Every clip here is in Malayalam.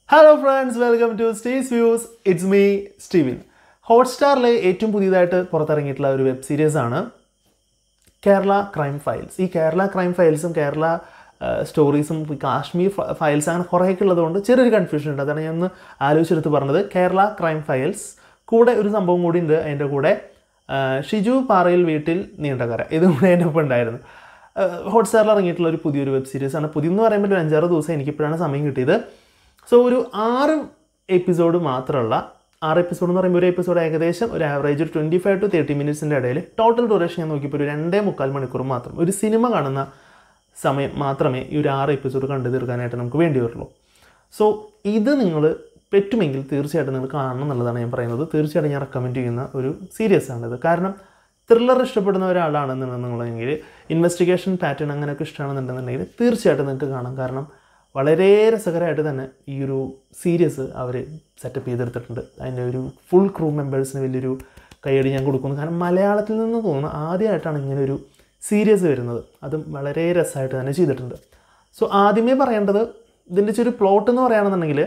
hello friends welcome to Stace's views it's me Stevin ഹോട്ട്സ്റ്റാറിലെ ഏറ്റവും പുതിയതായിട്ട് പുറത്തിറങ്ങിയിട്ടുള്ള ഒരു വെബ് സീരീസ് ആണ് കേരള ക്രൈം ഫയൽസ് ഈ കേരള ക്രൈം ഫയൽസും കേരള സ്റ്റോറീസും കാശ്മീർ ഫയൽസ് അങ്ങനെ കുറേയൊക്കെ ഉള്ളതുകൊണ്ട് ചെറിയൊരു കൺഫ്യൂഷൻ ഉണ്ട് അതാണ് ഞാൻ ഒന്ന് ആലോചിച്ചെടുത്ത് പറഞ്ഞത് കേരള ക്രൈം ഫയൽസ് കൂടെ ഒരു സംഭവം കൂടി ഉണ്ട് അതിൻ്റെ കൂടെ ആ, ഷിജു പാറയിൽ വീട്ടിൽ നീണ്ടകര ഇതും കൂടെ എൻ്റെ ഒപ്പം ഉണ്ടായിരുന്നു ഹോട്ട്സ്റ്റാറിൽ ഇറങ്ങിയിട്ടുള്ള ഒരു പുതിയൊരു വെബ് സീരീസ് ആണ് പുതിയെന്ന് പറയുമ്പോൾ ഒരു അഞ്ചാറ് ദിവസം എനിക്കിപ്പോഴാണ് സമയം കിട്ടിയത് സോ ഒരു ആറ് എപ്പിസോഡ് മാത്രമുള്ള ആറ് എപ്പിസോഡ് എന്ന് പറയുമ്പോൾ ഒരു എപ്പിസോഡ് ഏകദേശം ഒരു ആവറേജ് ഒരു ട്വൻറ്റി ഫൈവ് ടു തേർട്ടി മിനിറ്റ്സിൻ്റെ ഇടയിൽ ടോട്ടൽ ഡ്യൂറേഷൻ ഞാൻ നോക്കിയപ്പോൾ ഒരു രണ്ടേ മുക്കാൽ മണിക്കൂർ മാത്രം ഒരു സിനിമ കാണുന്ന സമയം മാത്രമേ ഈ ഒരു ആറ് എപ്പിസോഡ് കണ്ടു തീർക്കാനായിട്ട് നമുക്ക് വേണ്ടി വരുള്ളൂ സോ ഇത് നിങ്ങൾ പറ്റുമെങ്കിൽ തീർച്ചയായിട്ടും നിങ്ങൾ കാണണം എന്നുള്ളതാണ് ഞാൻ പറയുന്നത് തീർച്ചയായിട്ടും ഞാൻ റെക്കമെൻഡ് ചെയ്യുന്ന ഒരു സീരീസ് ആണിത് കാരണം ത്രില്ലർ ഇഷ്ടപ്പെടുന്ന ഒരാളാണെന്നുണ്ടെന്നുണ്ടെങ്കിൽ ഇൻവെസ്റ്റിഗേഷൻ പാറ്റേൺ അങ്ങനെയൊക്കെ ഇഷ്ടമാണെന്നുണ്ടെന്നുണ്ടെങ്കിൽ തീർച്ചയായിട്ടും നിങ്ങൾക്ക് കാണാം കാരണം വളരെ രസകരമായിട്ട് തന്നെ ഈ ഒരു സീരീസ് അവർ സെറ്റപ്പ് ചെയ്തെടുത്തിട്ടുണ്ട് അതിൻ്റെ ഒരു ഫുൾ ക്രൂ മെമ്പേഴ്സിന് വലിയൊരു കൈയടി ഞാൻ കൊടുക്കുന്നു കാരണം മലയാളത്തിൽ നിന്ന് തോന്നുന്നു ആദ്യമായിട്ടാണ് ഇങ്ങനെ ഒരു സീരീസ് വരുന്നത് അതും വളരെ രസമായിട്ട് തന്നെ ചെയ്തിട്ടുണ്ട് സോ ആദ്യമേ പറയേണ്ടത് ഇതിൻ്റെ ഒരു പ്ലോട്ട് എന്ന് പറയുകയാണെന്നുണ്ടെങ്കിൽ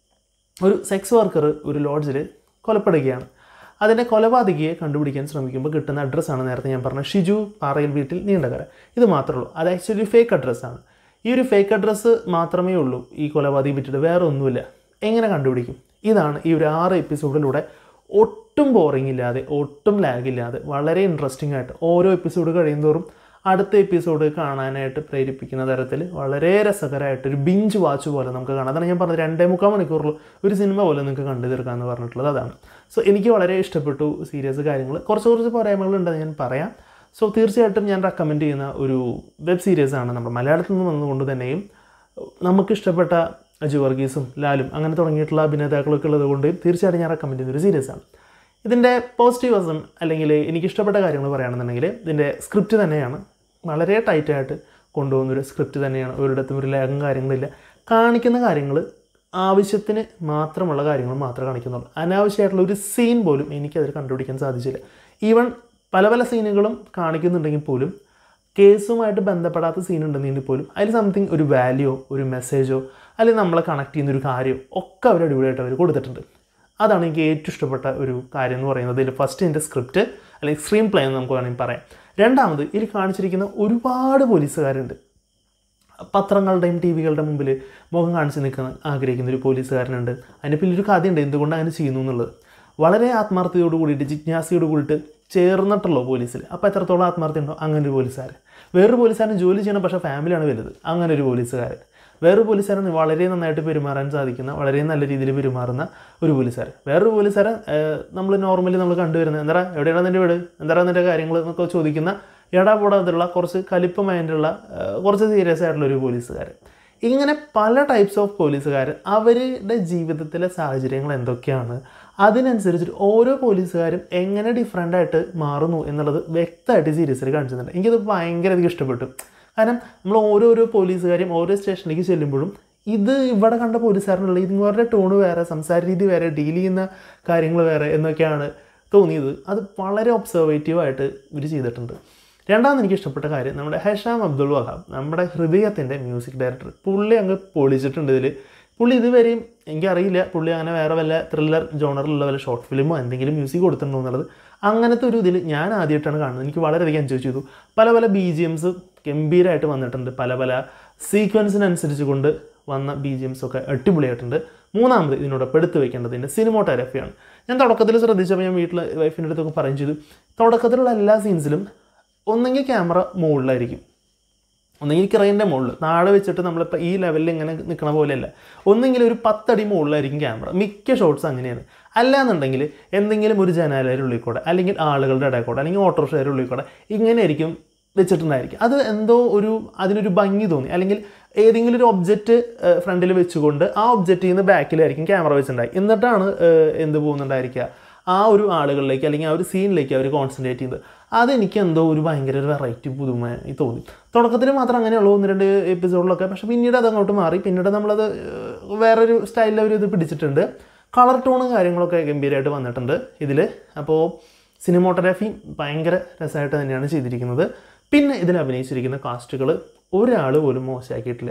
ഒരു സെക്സ് വർക്കർ ഒരു ലോഡ്ജിൽ കൊലപ്പെടുകയാണ് അതിൻ്റെ കൊലപാതകിയെ കണ്ടുപിടിക്കാൻ ശ്രമിക്കുമ്പോൾ കിട്ടുന്ന അഡ്രസ്സാണ് നേരത്തെ ഞാൻ പറഞ്ഞ ഷിജു പാറയിൽ വീട്ടിൽ നീണ്ടകര ഇത് മാത്രമേ ഉള്ളൂ അത് ആക്ച്വലി ഫേക്ക് അഡ്രസ്സാണ് ഈ ഒരു ഫേക്ക് അഡ്രസ്സ് മാത്രമേ ഉള്ളൂ ഈ കൊലപാതകം വിട്ടിട്ട് വേറെ ഒന്നുമില്ല എങ്ങനെ കണ്ടുപിടിക്കും ഇതാണ് ഈ ഒരു ആറ് എപ്പിസോഡിലൂടെ ഒട്ടും ബോറിംഗ് ഇല്ലാതെ ഒട്ടും ലാഗ് ഇല്ലാതെ വളരെ ഇൻട്രസ്റ്റിംഗ് ആയിട്ട് ഓരോ എപ്പിസോഡ് കഴിയുന്തോറും അടുത്ത എപ്പിസോഡ് കാണാനായിട്ട് പ്രേരിപ്പിക്കുന്ന തരത്തിൽ വളരെ രസകരമായിട്ട് ഒരു ബിഞ്ച് വാച്ച് പോലെ നമുക്ക് കാണാം അതാണ് ഞാൻ പറഞ്ഞത് രണ്ടേ മുക്കാൽ മണിക്കൂറിൽ ഒരു സിനിമ പോലെ നിങ്ങൾക്ക് കണ്ടു തീർക്കാമെന്ന് പറഞ്ഞിട്ടുള്ളത് അതാണ് സോ എനിക്ക് വളരെ ഇഷ്ടപ്പെട്ടു സീരിയസ് കാര്യങ്ങൾ കുറച്ച് കുറച്ച് പോരായ്മകളുണ്ടെന്ന് ഞാൻ പറയാം സോ തീർച്ചയായിട്ടും ഞാൻ റെക്കമെൻഡ് ചെയ്യുന്ന ഒരു വെബ് സീരീസ് ആണ് നമ്മുടെ മലയാളത്തിൽ നിന്ന് വന്നുകൊണ്ട് തന്നെയും നമുക്ക് ഇഷ്ടപ്പെട്ട അജു വർഗീസും ലാലും അങ്ങനെ തുടങ്ങിയിട്ടുള്ള അഭിനേതാക്കളൊക്കെ ഉള്ളത് കൊണ്ട് തീർച്ചയായിട്ടും ഞാൻ റെക്കമെൻഡ് ചെയ്യുന്ന ഒരു സീരീസ് ആണ് ഇതിൻ്റെ പോസിറ്റീവ് വശം അല്ലെങ്കിൽ എനിക്ക് ഇഷ്ടപ്പെട്ട കാര്യങ്ങൾ പറയുകയാണെന്നുണ്ടെങ്കിൽ ഇതിൻ്റെ സ്ക്രിപ്റ്റ് തന്നെയാണ് വളരെ ടൈറ്റായിട്ട് കൊണ്ടുപോകുന്നൊരു സ്ക്രിപ്റ്റ് തന്നെയാണ് ഒരിടത്തും ഒരു ലാഗും കാര്യങ്ങളില്ല കാണിക്കുന്ന കാര്യങ്ങൾ ആവശ്യത്തിന് മാത്രമുള്ള കാര്യങ്ങൾ മാത്രമേ കാണിക്കുന്നുള്ളൂ അനാവശ്യമായിട്ടുള്ള ഒരു സീൻ പോലും എനിക്കതിൽ കണ്ടുപിടിക്കാൻ സാധിച്ചില്ല ഈവൻ പല പല സീനുകളും കാണിക്കുന്നുണ്ടെങ്കിൽ പോലും കേസുമായിട്ട് ബന്ധപ്പെടാത്ത സീൻ ഉണ്ടെങ്കിൽ പോലും അതിൽ സംതിങ് ഒരു വാല്യോ ഒരു മെസ്സേജോ അല്ലെങ്കിൽ നമ്മളെ കണക്ട് ചെയ്യുന്ന ഒരു കാര്യമോ ഒക്കെ അവർ അടിപൊളിയായിട്ട് അവർ കൊടുത്തിട്ടുണ്ട് അതാണ് എനിക്ക് ഏറ്റവും ഇഷ്ടപ്പെട്ട ഒരു കാര്യം എന്ന് പറയുന്നത് ഇതിൽ ഫസ്റ്റ് എൻ്റെ സ്ക്രിപ്റ്റ് അല്ലെങ്കിൽ സ്ക്രീൻ പ്ലേ എന്ന് നമുക്ക് വേണമെങ്കിൽ പറയാം രണ്ടാമത് ഇതിൽ കാണിച്ചിരിക്കുന്ന ഒരുപാട് പോലീസുകാരുണ്ട് പത്രങ്ങളുടെയും ടി വികളുടെ മുമ്പിൽ മുഖം കാണിച്ച് നിൽക്കുന്ന ആഗ്രഹിക്കുന്ന ഒരു പോലീസുകാരനുണ്ട് അതിൻ്റെ പിന്നിൽ ഒരു കഥയുണ്ട് എന്തുകൊണ്ട് അങ്ങനെ ചെയ്യുന്നു എന്നുള്ളത് വളരെ ആത്മാർത്ഥതയോട് കൂടിയിട്ട് ജിജ്ഞാസയോട് കൂടിയിട്ട് ചേർന്നിട്ടുള്ളൂ പോലീസിൽ അപ്പോൾ എത്രത്തോളം ആത്മാർത്ഥത ഉണ്ടോ അങ്ങനെ ഒരു പോലീസുകാരൻ വേറൊരു പോലീസുകാരൻ ജോലി ചെയ്യണം പക്ഷേ ഫാമിലിയാണ് വലുത് അങ്ങനെ ഒരു പോലീസുകാരൻ വേറൊരു പോലീസുകാരൻ വളരെ നന്നായിട്ട് പെരുമാറാൻ സാധിക്കുന്ന വളരെ നല്ല രീതിയിൽ പെരുമാറുന്ന ഒരു പോലീസുകാരൻ വേറൊരു പോലീസുകാരൻ നമ്മൾ നോർമലി നമ്മൾ കണ്ടുവരുന്നത് എന്താ എവിടെയാണ് നിൻ്റെ വീട് എന്താ നിൻ്റെ കാര്യങ്ങൾ എന്നൊക്കെ ചോദിക്കുന്ന എടാ പോടാത്തുള്ള കുറച്ച് കലിപ്പ് മൈൻഡുള്ള കുറച്ച് സീരിയസ് ആയിട്ടുള്ള ഒരു പോലീസുകാരൻ ഇങ്ങനെ പല ടൈപ്സ് ഓഫ് പോലീസുകാർ അവരുടെ ജീവിതത്തിലെ സാഹചര്യങ്ങൾ എന്തൊക്കെയാണ് അതിനനുസരിച്ചിട്ട് ഓരോ പോലീസുകാരും എങ്ങനെ ഡിഫറെൻ്റ് ആയിട്ട് മാറുന്നു എന്നുള്ളത് വ്യക്തമായിട്ട് സീരീസിൽ കാണിച്ചിട്ടുണ്ട് എനിക്കത് ഭയങ്കരധികം ഇഷ്ടപ്പെട്ടു കാരണം നമ്മൾ ഓരോരോ പോലീസുകാരും ഓരോ സ്റ്റേഷനിലേക്ക് ചെല്ലുമ്പോഴും ഇത് ഇവിടെ കണ്ട പോലീസുകാരനുള്ള ഇവരുടെ ടോണ് വേറെ സംസാര രീതി വേറെ ഡീൽ ചെയ്യുന്ന കാര്യങ്ങൾ വേറെ എന്നൊക്കെയാണ് തോന്നിയത് അത് വളരെ ഒബ്സർവേറ്റീവായിട്ട് ഇവർ ചെയ്തിട്ടുണ്ട് രണ്ടാമത് എനിക്ക് ഇഷ്ടപ്പെട്ട കാര്യം നമ്മുടെ ഹെഷാം അബ്ദുൾ വഹാബ് നമ്മുടെ ഹൃദയത്തിൻ്റെ മ്യൂസിക് ഡയറക്ടർ പുള്ളി അങ്ങ് പൊളിച്ചിട്ടുണ്ട് ഇതിൽ പുള്ളി ഇതുവരെയും എനിക്കറിയില്ല പുള്ളി അങ്ങനെ വേറെ വല്ല ത്രില്ലർ ജോണറിലുള്ള വല്ല ഷോർട്ട് ഫിലിമോ എന്തെങ്കിലും മ്യൂസിക് കൊടുത്തിട്ടുണ്ടോ എന്നുള്ളത് അങ്ങനത്തെ ഒരു ഇതിൽ ഞാൻ ആദ്യമായിട്ടാണ് കാണുന്നത് എനിക്ക് വളരെയധികം എൻജോയ് ചെയ്തു പല പല ബി ജി എംസ് ഗംഭീരമായിട്ട് വന്നിട്ടുണ്ട് പല പല സീക്വൻസിനനുസരിച്ച് കൊണ്ട് വന്ന ബി ജി എംസ് ഒക്കെ അടിപൊളിയായിട്ടുണ്ട് മൂന്നാമത് ഇതിനോടൊപ്പം എടുത്തു വെക്കേണ്ടത് ഇതിൻ്റെ സിനിമോട്ടോഗ്രാഫിയാണ് ഞാൻ തുടക്കത്തിൽ ശ്രദ്ധിച്ചപ്പോൾ ഞാൻ വീട്ടിൽ വൈഫിൻ്റെ അടുത്തൊക്കെ പറയും ചെയ്തു തുടക്കത്തിലുള്ള എല്ലാ സീൻസിലും ഒന്നെങ്കിൽ ക്യാമറ മുകളിലായിരിക്കും ഒന്നെങ്കിൽ ക്രെയിൻ്റെ മുകളിൽ താഴെ വെച്ചിട്ട് നമ്മളിപ്പോൾ ഈ ലെവലിൽ ഇങ്ങനെ നിൽക്കണ പോലെയല്ല ഒന്നെങ്കിൽ ഒരു പത്തടി മുകളിലായിരിക്കും ക്യാമറ മിക്ക ഷോട്ട്സ് അങ്ങനെയാണ് അല്ലാന്നുണ്ടെങ്കിൽ എന്തെങ്കിലും ഒരു ജനാലയുടെ ഉള്ളിൽ കൂടെ അല്ലെങ്കിൽ ആളുകളുടെ ഇടയിൽ കൂടെ അല്ലെങ്കിൽ ഓട്ടോറിക്ഷയുടെ ഉള്ളിൽ കൂടെ ഇങ്ങനെയായിരിക്കും വെച്ചിട്ടുണ്ടായിരിക്കും അത് എന്തോ ഒരു അതിനൊരു ഭംഗി തോന്നി അല്ലെങ്കിൽ ഏതെങ്കിലും ഒരു ഒബ്ജക്റ്റ് ഫ്രണ്ടിൽ വെച്ചുകൊണ്ട് ആ ഒബ്ജക്റ്റിൽ നിന്ന് ബാക്കിലായിരിക്കും ക്യാമറ വെച്ചിട്ടുണ്ടായി എന്നിട്ടാണ് ഏഹ്, എന്ത് പോകുന്നുണ്ടായിരിക്കുക ആ ഒരു ആളുകളിലേക്ക് അല്ലെങ്കിൽ ആ ഒരു സീനിലേക്ക് അവർ കോൺസെൻട്രേറ്റ് ചെയ്യുന്നത് അതെനിക്ക് എന്തോ ഒരു ഭയങ്കര ഒരു വെറൈറ്റി പുതുമയായി തോന്നി തുടക്കത്തിൽ മാത്രം അങ്ങനെയുള്ളൂ ഒന്ന് രണ്ട് എപ്പിസോഡിലൊക്കെ പക്ഷേ പിന്നീട് അത് അങ്ങോട്ട് മാറി പിന്നീട് നമ്മളത് ഏഹ്, വേറൊരു സ്റ്റൈലിൽ അവർ ഇത് പിടിച്ചിട്ടുണ്ട് കളർ ടോണും കാര്യങ്ങളൊക്കെ ഗംഭീരമായിട്ട് വന്നിട്ടുണ്ട് ഇതിൽ അപ്പോൾ സിനിമോട്ടോഗ്രാഫി ഭയങ്കര രസമായിട്ട് തന്നെയാണ് ചെയ്തിരിക്കുന്നത് പിന്നെ ഇതിൽ അഭിനയിച്ചിരിക്കുന്ന കാസ്റ്റുകൾ ഒരാൾ പോലും മോശമാക്കിയിട്ടില്ല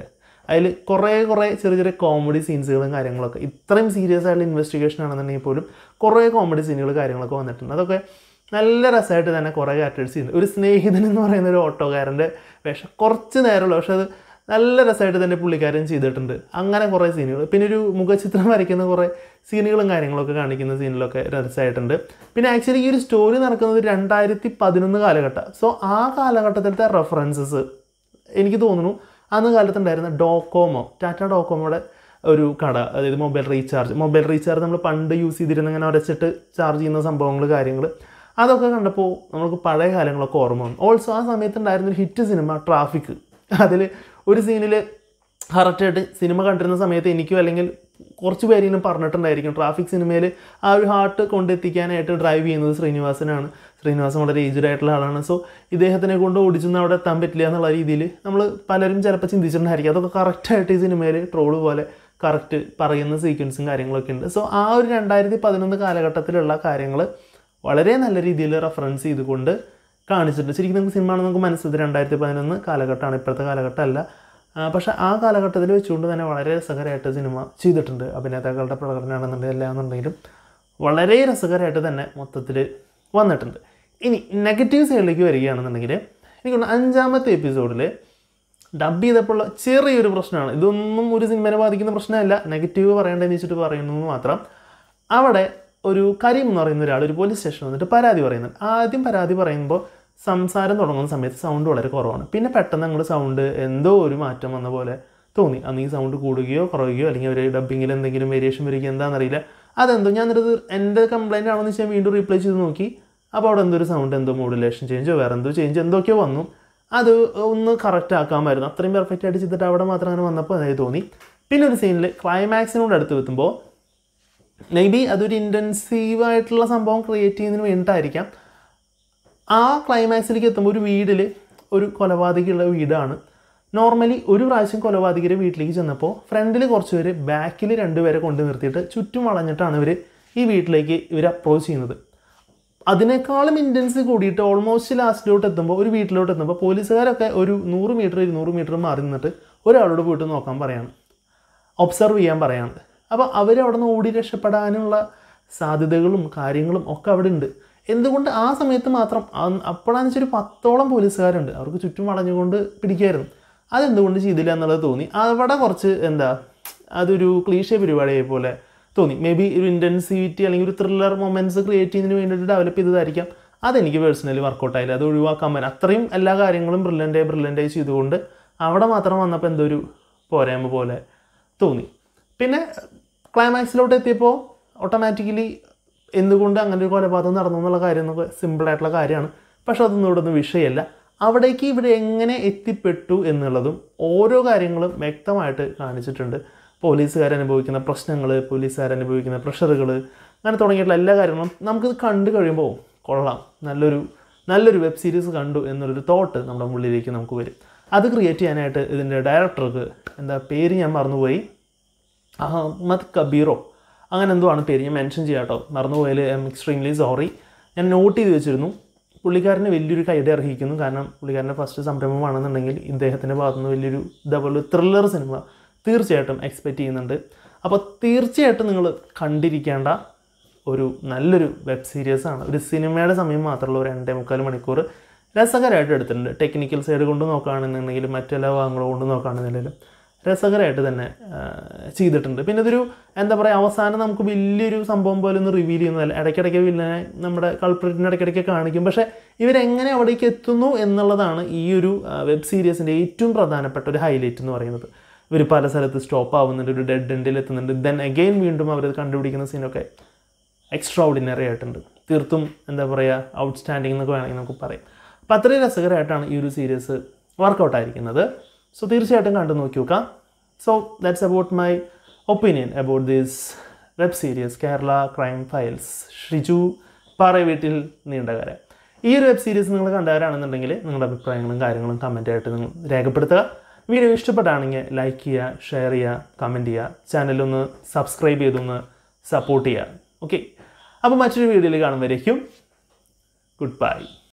അതിൽ കുറേ കുറേ ചെറിയ ചെറിയ കോമഡി സീൻസുകളും കാര്യങ്ങളൊക്കെ ഇത്രയും സീരിയസ് ആയിട്ടുള്ള ഇൻവെസ്റ്റിഗേഷൻ ആണെന്നുണ്ടെങ്കിൽ പോലും കുറേ കോമഡി സീനുകൾ കാര്യങ്ങളൊക്കെ വന്നിട്ടുണ്ട് അതൊക്കെ നല്ല രസമായിട്ട് തന്നെ കുറേ ക്യാരക്ടേഴ്സ് ചെയ്യുന്നു ഒരു സ്നേഹിതൻ എന്ന് പറയുന്ന ഒരു ഓട്ടോക്കാരൻ്റെ വേഷം കുറച്ച് നേരമുള്ളൂ പക്ഷെ അത് നല്ല രസമായിട്ട് തന്നെ പുള്ളിക്കാരൻ ചെയ്തിട്ടുണ്ട് അങ്ങനെ കുറേ സീനുകൾ പിന്നെ ഒരു മുഖചിത്രം വരയ്ക്കുന്ന കുറേ സീനുകളും കാര്യങ്ങളൊക്കെ കാണിക്കുന്ന സീനിലൊക്കെ രസമായിട്ടുണ്ട് പിന്നെ ആക്ച്വലി ഈ ഒരു സ്റ്റോറി നടക്കുന്നത് രണ്ടായിരത്തി പതിനൊന്ന് കാലഘട്ടം സോ ആ കാലഘട്ടത്തിലത്തെ റെഫറൻസസ് എനിക്ക് തോന്നുന്നു അന്ന് കാലത്തുണ്ടായിരുന്ന ഡോക്കോമോ ടാറ്റ ഡോക്കോമോയുടെ ഒരു കട അതായത് മൊബൈൽ റീചാർജ് മൊബൈൽ റീചാർജ് നമ്മൾ പണ്ട് യൂസ് ചെയ്തിരുന്ന ഇങ്ങനെ ഉരച്ചിട്ട് ചാർജ് ചെയ്യുന്ന സംഭവങ്ങൾ കാര്യങ്ങൾ അതൊക്കെ കണ്ടപ്പോൾ നമുക്ക് പഴയ കാലങ്ങളൊക്കെ ഓർമ്മ വന്നു ഓൾസോ ആ സമയത്ത് ഉണ്ടായിരുന്ന ഒരു ഹിറ്റ് സിനിമ ട്രാഫിക് അതിൽ ഒരു സീനിൽ കറക്റ്റായിട്ട് സിനിമ കണ്ടിരുന്ന സമയത്ത് എനിക്കും അല്ലെങ്കിൽ കുറച്ച് പേരെങ്കിലും പറഞ്ഞിട്ടുണ്ടായിരിക്കും ട്രാഫിക് സിനിമയിൽ ആ ഒരു ഹാർട്ട് കൊണ്ടെത്തിക്കാനായിട്ട് ഡ്രൈവ് ചെയ്യുന്നത് ശ്രീനിവാസനാണ് ശ്രീനിവാസൻ വളരെ ഏജ്ഡ് ആയിട്ടുള്ള ആളാണ് സോ ഇദ്ദേഹത്തിനെ കൊണ്ട് ഓടിച്ചൊന്നും അവിടെ എത്താൻ പറ്റില്ല എന്നുള്ള രീതിയിൽ നമ്മൾ പലരും ചിലപ്പോൾ ചിന്തിച്ചിട്ടുണ്ടായിരിക്കും അതൊക്കെ കറക്റ്റായിട്ട് ഈ സിനിമയിൽ ട്രോള് പോലെ കറക്റ്റ് പറയുന്ന സീക്വൻസും കാര്യങ്ങളൊക്കെ ഉണ്ട് സോ ആ ഒരു രണ്ടായിരത്തി പതിനൊന്ന് കാലഘട്ടത്തിലുള്ള കാര്യങ്ങൾ വളരെ നല്ല രീതിയിൽ റെഫറൻസ് ചെയ്തുകൊണ്ട് കാണിച്ചിട്ടുണ്ട് ശരിക്കും നമുക്ക് സിനിമ ആണെന്ന് നമുക്ക് മനസ്സിലായത് രണ്ടായിരത്തി പതിനൊന്ന് കാലഘട്ടമാണ് ഇപ്പോഴത്തെ കാലഘട്ടമല്ല ആ, പക്ഷേ ആ കാലഘട്ടത്തിൽ വെച്ചുകൊണ്ട് തന്നെ വളരെ രസകരമായിട്ട് സിനിമ ചെയ്തിട്ടുണ്ട് അഭിനേതാക്കളുടെ പ്രകടനമാണെന്നുണ്ടെങ്കിൽ എല്ലാന്നുണ്ടെങ്കിലും വളരെ രസകരമായിട്ട് തന്നെ മൊത്തത്തിൽ വന്നിട്ടുണ്ട് ഇനി നെഗറ്റീവ് സൈഡിലേക്ക് വരികയാണെന്നുണ്ടെങ്കിൽ എനിക്ക് തോന്നുന്നു അഞ്ചാമത്തെ എപ്പിസോഡിൽ ഡബ് ചെയ്തപ്പോഴുള്ള ചെറിയൊരു പ്രശ്നമാണ് ഇതൊന്നും ഒരു സിനിമയെ ബാധിക്കുന്ന പ്രശ്നമല്ല നെഗറ്റീവ് പറയേണ്ടതെന്ന് വെച്ചിട്ട് പറയുന്നത് മാത്രം അവിടെ ഒരു കരീം എന്ന് പറയുന്ന ഒരാൾ ഒരു പോലീസ് സ്റ്റേഷൻ വന്നിട്ട് പരാതി പറയുന്നുണ്ട് ആദ്യം പരാതി പറയുമ്പോൾ സംസാരം തുടങ്ങുന്ന സമയത്ത് സൗണ്ട് വളരെ കുറവാണ് പിന്നെ പെട്ടെന്ന് അങ്ങോട്ട് സൗണ്ട് എന്തോ ഒരു മാറ്റം വന്ന പോലെ തോന്നി അന്ന് ഈ സൗണ്ട് കൂടുകയോ കുറയുകയോ അല്ലെങ്കിൽ അവർ ഡബിങ്ങിൽ എന്തെങ്കിലും വേരിയേഷൻ വരികയോ എന്താണെന്നറിയില്ല അതെന്തോ ഞാൻ എന്നിട്ട് എൻ്റെ കംപ്ലൈൻറ്റ് ആണെന്ന് വെച്ചാൽ വീണ്ടും റീപ്ലൈ ചെയ്ത് നോക്കി അപ്പോൾ അവിടെ എന്തോ ഒരു സൗണ്ട് എന്തോ മോഡുലേഷൻ ചേഞ്ചോ വേറെ എന്തോ ചേഞ്ച് എന്തൊക്കെയോ വന്നു അത് ഒന്ന് കറക്റ്റ് ആക്കാമായിരുന്നു അത്രയും പെർഫെക്റ്റ് ആയിട്ട് ചെയ്തിട്ട് അവിടെ മാത്രം അങ്ങനെ വന്നപ്പോൾ അതായത് തോന്നി പിന്നെ ഒരു സീനിൽ ക്ലൈമാക്സിനോട് അടുത്ത് എത്തുമ്പോൾ മേ ബി അതൊരു ഇൻറ്റൻസീവ് ആയിട്ടുള്ള സംഭവം ക്രിയേറ്റ് ചെയ്യുന്നതിന് വേണ്ടിയിട്ടായിരിക്കാം ആ ക്ലൈമാക്സിലേക്ക് എത്തുമ്പോൾ ഒരു വീട്ടിൽ ഒരു കൊലപാതകമുള്ള വീടാണ് നോർമലി ഒരു പ്രാവശ്യം കൊലപാതകരെ വീട്ടിലേക്ക് ചെന്നപ്പോൾ ഫ്രണ്ടിൽ കുറച്ച് പേര് ബാക്കിൽ രണ്ടുപേരെ കൊണ്ട് നിർത്തിയിട്ട് ചുറ്റും വളഞ്ഞിട്ടാണ് ഇവർ ഈ വീട്ടിലേക്ക് ഇവർ അപ്രോച്ച് ചെയ്യുന്നത് അതിനേക്കാളും ഇൻറ്റൻസ് കൂടിയിട്ട് ഓൾമോസ്റ്റ് ലാസ്റ്റിലോട്ട് എത്തുമ്പോൾ ഒരു വീട്ടിലോട്ട് എത്തുമ്പോൾ പോലീസുകാരൊക്കെ ഒരു നൂറ് മീറ്റർ ഇരുന്നൂറ് മീറ്റർ മാറി നിന്നിട്ട് ഒരാളോട് പോയിട്ട് നോക്കാൻ പറയാണ് ഒബ്സർവ് ചെയ്യാൻ പറയാണ് അപ്പോൾ അവർ അവിടെ നിന്ന് ഓടി രക്ഷപ്പെടാനുള്ള സാധ്യതകളും കാര്യങ്ങളും ഒക്കെ അവിടെ ഉണ്ട് എന്തുകൊണ്ട് ആ സമയത്ത് മാത്രം അ- അപ്പോഴാന്ന് വെച്ചാൽ ഒരു പത്തോളം പോലീസുകാരുണ്ട് അവർക്ക് ചുറ്റും വളഞ്ഞുകൊണ്ട് പിടിക്കായിരുന്നു അതെന്തുകൊണ്ട് ചെയ്തില്ല എന്നുള്ളത് തോന്നി അവിടെ കുറച്ച് എന്താ അതൊരു ക്ലീഷേ പരിപാടിയായ പോലെ തോന്നി മേ ബി ഒരു ഇൻറ്റൻസിവിറ്റി അല്ലെങ്കിൽ ഒരു ത്രില്ലർ മൊമെൻറ്റ്സ് ക്രിയേറ്റ് ചെയ്യുന്നതിന് വേണ്ടിയിട്ട് ഡെവലപ്പ് ചെയ്തതായിരിക്കാം അതെനിക്ക് പേഴ്സണലി വർക്കൗട്ട് ആയില്ല അത് ഒഴിവാക്കാൻ പറ്റും അത്രയും എല്ലാ കാര്യങ്ങളും ബ്രില്യൻ്റായി ബ്രില്യൻ്റായി ചെയ്തുകൊണ്ട് അവിടെ മാത്രം വന്നപ്പോൾ എന്തോ ഒരു പോരായ്മ പോലെ തോന്നി പിന്നെ ക്ലൈമാക്സിലോട്ട് എത്തിയപ്പോൾ ഓട്ടോമാറ്റിക്കലി എന്തുകൊണ്ട് അങ്ങനെ ഒരു കൊലപാതകം നടന്നു എന്നുള്ള കാര്യം എന്നൊക്കെ സിമ്പിളായിട്ടുള്ള കാര്യമാണ് പക്ഷെ അതൊന്നും ഇവിടെ ഒന്നും വിഷയമല്ല അവിടേക്ക് ഇവിടെ എങ്ങനെ എത്തിപ്പെട്ടു എന്നുള്ളതും ഓരോ കാര്യങ്ങളും വ്യക്തമായിട്ട് കാണിച്ചിട്ടുണ്ട് പോലീസുകാരനുഭവിക്കുന്ന പ്രശ്നങ്ങൾ പോലീസുകാരനുഭവിക്കുന്ന പ്രഷറുകൾ അങ്ങനെ തുടങ്ങിയിട്ടുള്ള എല്ലാ കാര്യങ്ങളും നമുക്കിത് കണ്ടു കഴിയുമ്പോൾ കൊള്ളാം നല്ലൊരു നല്ലൊരു വെബ് സീരീസ് കണ്ടു എന്നുള്ളൊരു തോട്ട് നമ്മുടെ ഉള്ളിലേക്ക് നമുക്ക് വരും അത് ക്രിയേറ്റ് ചെയ്യാനായിട്ട് ഇതിൻ്റെ ഡയറക്ടർക്ക് എന്താ പേര് ഞാൻ മറന്നുപോയി അഹമ്മദ് കബീറോ അങ്ങനെ എന്തോ ആണ് പേര് ഞാൻ മെൻഷൻ ചെയ്യാം കേട്ടോ മറന്നുപോയാൽ ഐ എം എക്സ്ട്രീംലി സോറി ഞാൻ നോട്ട് ചെയ്ത് വെച്ചിരുന്നു പുള്ളിക്കാരന് വലിയൊരു കൈഡ് അർഹിക്കുന്നു കാരണം പുള്ളിക്കാരൻ്റെ ഫസ്റ്റ് സംരംഭമാണെന്നുണ്ടെങ്കിൽ ഇദ്ദേഹത്തിൻ്റെ ഭാഗത്തുനിന്ന് വലിയൊരു ഇതേപോലെ ത്രില്ലർ സിനിമ തീർച്ചയായിട്ടും എക്സ്പെക്റ്റ് ചെയ്യുന്നുണ്ട് അപ്പോൾ തീർച്ചയായിട്ടും നിങ്ങൾ കണ്ടിരിക്കേണ്ട ഒരു നല്ലൊരു വെബ് സീരീസ് ആണ് ഒരു സിനിമയുടെ സമയം മാത്രമുള്ള ഒരു രണ്ടേ മുക്കാൽ മണിക്കൂർ രസകരമായിട്ട് എടുത്തിട്ടുണ്ട് ടെക്നിക്കൽ സൈഡ് കൊണ്ട് നോക്കുകയാണെന്നുണ്ടെങ്കിലും മറ്റെല്ലാ ഭാഗങ്ങളും കൊണ്ട് നോക്കുകയാണെന്നുണ്ടെങ്കിലും രസകരമായിട്ട് തന്നെ ആ, ചെയ്തിട്ടുണ്ട് പിന്നെ ഇതൊരു എന്താ പറയുക അവസാനം നമുക്ക് വലിയൊരു സംഭവം പോലെ ഒന്ന് റിവീൽ ചെയ്യുന്നതല്ല ഇടയ്ക്കിടയ്ക്ക് വില്ലനെ നമ്മുടെ കൾപ്രിറ്റിനെ ഇടയ്ക്കിടയ്ക്ക് കാണിക്കും പക്ഷേ ഇവരെങ്ങനെ അവിടേക്ക് എത്തുന്നു എന്നുള്ളതാണ് ഈ ഒരു വെബ് സീരീസിൻ്റെ ഏറ്റവും പ്രധാനപ്പെട്ട ഒരു ഹൈലൈറ്റ് എന്ന് പറയുന്നത് ഇവർ പല സ്ഥലത്ത് സ്റ്റോപ്പ് ആവുന്നുണ്ട് ഒരു ഡെഡ് എൻഡിൽ എത്തുന്നുണ്ട് ദെൻ അഗെയിൻ വീണ്ടും അവരത് കണ്ടുപിടിക്കുന്ന സീനൊക്കെ എക്സ്ട്രാ ഓർഡിനറി ആയിട്ടുണ്ട് തീർത്തും എന്താ പറയുക ഔട്ട്സ്റ്റാൻഡിംഗ് എന്നൊക്കെ വേണമെങ്കിൽ നമുക്ക് പറയാം അപ്പോൾ അത്രയും രസകരമായിട്ടാണ് ഈ ഒരു സീരീസ് വർക്കൗട്ട് ആയിരിക്കുന്നത് സോ തീർച്ചയായിട്ടും കണ്ടു നോക്കി നോക്കാം so that's about my opinion about this web series Kerala crime files Shiju Para വീട്ടിൽ നീണ്ടകര ഈ ഒരു വെബ് സീരീസ് നിങ്ങൾ കണ്ടവരാണെന്നുണ്ടെങ്കിൽ നിങ്ങളുടെ അഭിപ്രായങ്ങളും കാര്യങ്ങളും കമൻറ്റായിട്ട് നിങ്ങൾ രേഖപ്പെടുത്തുക വീഡിയോ ഇഷ്ടപ്പെട്ടാണെങ്കിൽ ലൈക്ക് ചെയ്യുക ഷെയർ ചെയ്യുക കമൻറ്റ് ചെയ്യുക ചാനലൊന്ന് സബ്സ്ക്രൈബ് ചെയ്തൊന്ന് സപ്പോർട്ട് ചെയ്യുക ഓക്കെ അപ്പോൾ മറ്റൊരു വീഡിയോയിൽ കാണുമ്പോഴേക്കും ഗുഡ് ബൈ